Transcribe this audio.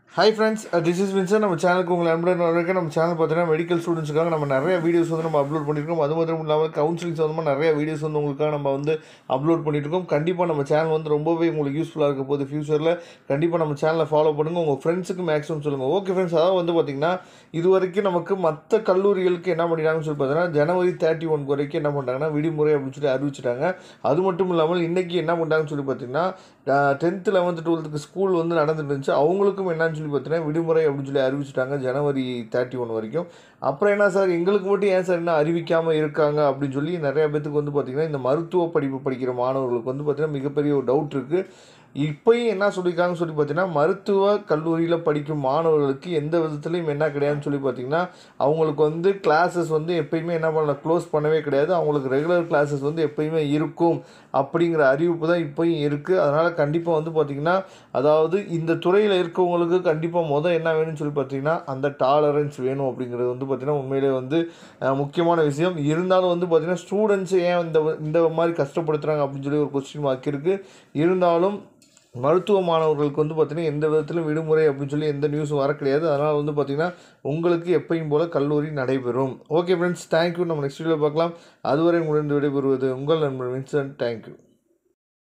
hi friends this is Vinson நம்ம சேனலுக்கு உங்களை அன்புடன் வரவேற்க நம்ம சேனல் பார்த்தீங்கன்னா மெடிக்கல் ஸ்டூடெண்ட்ஸுக்காக நம்ம நிறைய வீடியோஸ் வந்து நம்ம அப்லோட் பண்ணியிருக்கோம் அது மட்டும் இல்லாமல் கவுன்சிலிங் சம்மந்தமாக நிறைய வீடியோஸ் வந்து உங்களுக்காக நம்ம வந்து அப்லோட் பண்ணியிருக்கோம் கண்டிப்பாக நம்ம சேனல் வந்து ரொம்பவே உங்களுக்கு யூஸ்ஃபுல்லாக இருக்க போகுது ஃபியூச்சரில் கண்டிப்பாக நம்ம சேனலை ஃபாலோ பண்ணுங்கள் உங்கள் ஃப்ரெண்ட்ஸுக்கு மேக்ஸிமம் சொல்லுங்கள் ஓகே ஃப்ரெண்ட்ஸ் அதாவது வந்து பார்த்திங்கன்னா இது வரைக்கும் நமக்கு மற்ற கல்லூரிகளுக்கு என்ன பண்ணிட்டாங்கன்னு சொல்லி பார்த்தீங்கன்னா ஜனவரி தேர்ட்டி ஒன் வரைக்கும் என்ன பண்ணிட்டாங்கன்னா விடுமுறை அப்படின்னு சொல்லி அறிவிச்சிட்டாங்க அது மட்டும் இல்லாமல் இன்றைக்கி என்ன பண்ணிட்டாங்கன்னு சொல்லி பார்த்தீங்கன்னா டென்த்து லெவன்த்து டுவெல்த்துக்கு ஸ்கூல் வந்து நடந்துட்டு இருந்துச்சு அவங்களுக்கும் என்னன்னு சொல்லி பார்த்தீங்கன்னா விடுமுறை அப்படின்னு சொல்லி அறிவிச்சிட்டாங்க ஜனவரி தேர்ட்டி ஒன் வரைக்கும் அப்புறம் என்ன சார் எங்களுக்கு மட்டும் ஏன் சார் என்ன அறிவிக்காமல் இருக்காங்க அப்படின்னு சொல்லி நிறைய பேத்துக்கு வந்து பார்த்திங்கன்னா இந்த மருத்துவ படிப்பு படிக்கிற மாணவர்களுக்கு வந்து பார்த்திங்கன்னா மிகப்பெரிய ஒரு டவுட் இருக்குது இப்போயும் என்ன சொல்லியிருக்காங்கன்னு சொல்லி பார்த்தீங்கன்னா மருத்துவ கல்லூரியில் படிக்கும் மாணவர்களுக்கு எந்த விதத்துலையும் என்ன கிடையாதுன்னு சொல்லி பார்த்தீங்கன்னா அவங்களுக்கு வந்து கிளாஸஸ் வந்து எப்பயுமே என்ன பண்ணல க்ளோஸ் பண்ணவே கிடையாது அவங்களுக்கு ரெகுலர் கிளாஸஸ் வந்து எப்பயுமே இருக்கும் அப்படிங்கிற அறிவிப்பு தான் இப்போயும் இருக்குது அதனால் கண்டிப்பாக வந்து பார்த்திங்கன்னா அதாவது இந்த துறையில் இருக்கவங்களுக்கு கண்டிப்பாக மொதல் என்ன வேணும்னு சொல்லி பார்த்தீங்கன்னா அந்த டாலரன்ஸ் வேணும் அப்படிங்கிறது வந்து பார்த்திங்கன்னா உண்மையிலே வந்து அஹ், முக்கியமான விஷயம் இருந்தாலும் வந்து பார்த்திங்கன்னா ஸ்டூடெண்ட்ஸ் ஏன் இந்த இந்த மாதிரி கஷ்டப்படுத்துகிறாங்க அப்படின்னு சொல்லி ஒரு கொஸ்டின் மார்க் இருக்குது இருந்தாலும் மருத்துவ மாணவர்களுக்கு வந்து பார்த்திங்கன்னா எந்த விதத்திலும் விடுமுறை அப்படின்னு சொல்லி எந்த நியூஸும் வர கிடையாது அதனால் வந்து பார்த்திங்கன்னா உங்களுக்கு எப்பயும் போல் கல்லூரி நடைபெறும் ஓகே ஃப்ரெண்ட்ஸ் தேங்க்யூ நம்ம நெக்ஸ்ட் வீடியோ பார்க்கலாம் அதுவரை உங்களிடம் விடைபெறுவது உங்கள் நண்பர் வின்சன் தேங்க்யூ